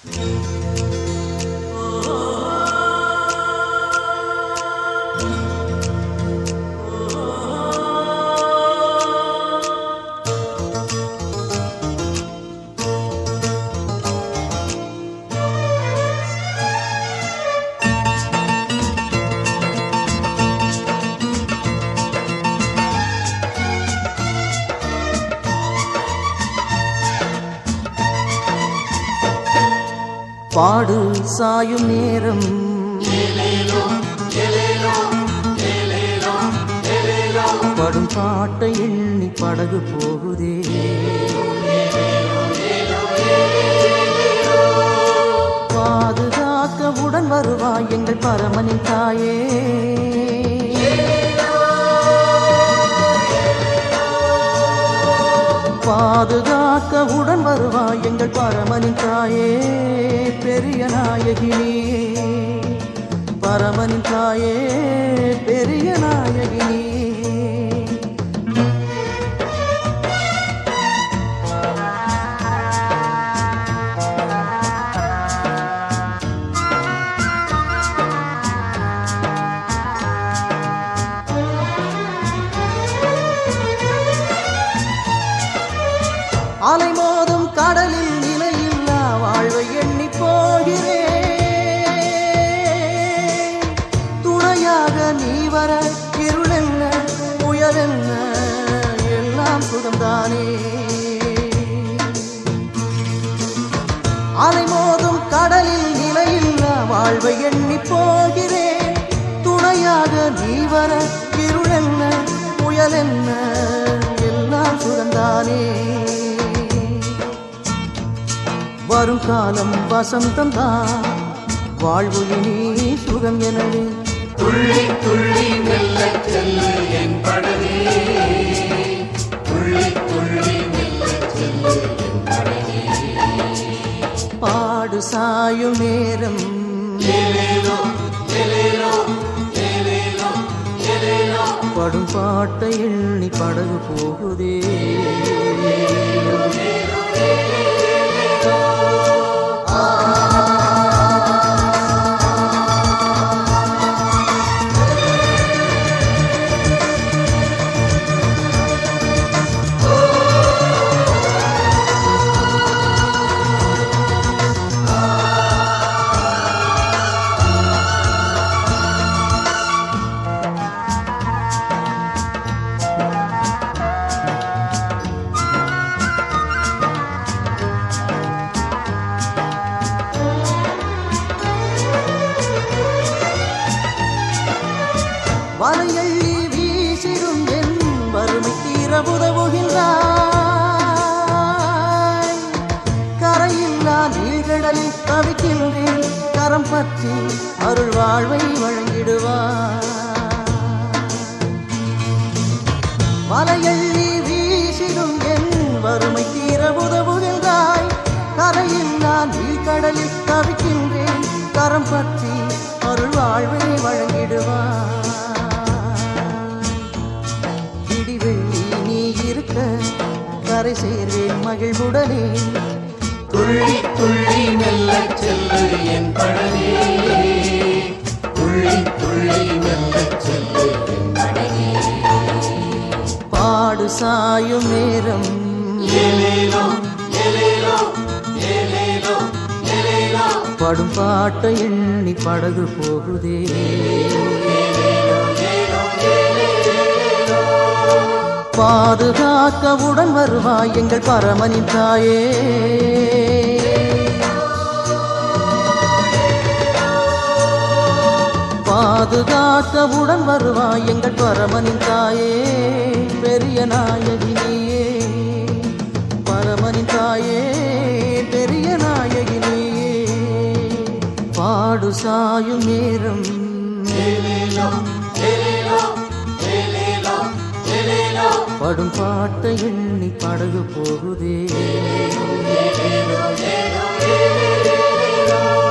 பாடு சாயும் நேரம் படும் பாட்டை எண்ணி படகு போகுதே பாதுகாக்க உடன் வருவாய் எங்கள் பரமனின் தாயே பாதுகாக்க உடன் வருவாய் எங்கள் பரமனின் தாயே பெரிய நாயகினே பரமனின் தாயே பெரிய நாயகினே அலை மோதும் கடலில் நிலையில்லா வாழ்வை எண்ணி போகிறேன் துணையாக நீ வர இருளென்ன புயலென்ன எல்லாம் சுகம்தானே அலை மோதும் கடலில் நிலையில்லா வாழ்வை எண்ணி போகிறேன் துணையாக நீ வர இருளென்ன புயலென்ன எல்லாம் சுகந்தானே வரும் காலம் வசந்தம் தான் வாழ்வு இனி சுகம் எனவே துள்ளி துள்ளி மெல்ல செல்லு என் படகே துள்ளி துள்ளி மெல்ல செல்லு என் படகே பாடு சாயும் நேரம் ஏலேலோ ஏலேலோ ஏலேலோ ஏலேலோ படும் பாட்டை எண்ணி படகு போகுதே வலையள்ளி வீசிடும் என் வறுமை தீர உதவுகின்றாய் கரையில்லா நீழ்கடலில் தவிக்கின்றேன் கரம் பற்றி அருள் வாழ்வை வழங்கிடுவாய் வலையள்ளி வீசிடும் என் வறுமை தீர உதவுகின்றாய் கரையில்லா நீழ்கடலில் தவிக்கின்றேன் கரம் பற்றி அருள் வாழ்வை வழங்கிடுவாய் இடிவெள்ளி நீ இருக்க கரை சேர்வேன் மகிழ்வுடனே துள்ளி துள்ளி மெல்ல செல்லு என் படகே துள்ளி துள்ளி மெல்ல செல்லு என் படகே பாடு சாயும் நேரம் ஏலேலோ ஏலேலோ ஏலேலோ ஏலேலோ படும் பாட்டை எண்ணி படகு போகுதே பாதுகாக்க உடன் வருவாய் எங்கள் பரமனின் தாயே பாதுகாக்க உடன் வருவாய் எங்கள் பரமனின் தாயே பெரிய நாயகினியே பரமனின் தாயே பெரிய நாயகினியே பாடு சாயும் நேரம் ஏலேலோ ஏலேலோ ஏலேலோ ஏலேலோ படும் பாட்டை எண்ணி படகு போகுதே ஏலேலோ ஏலேலோ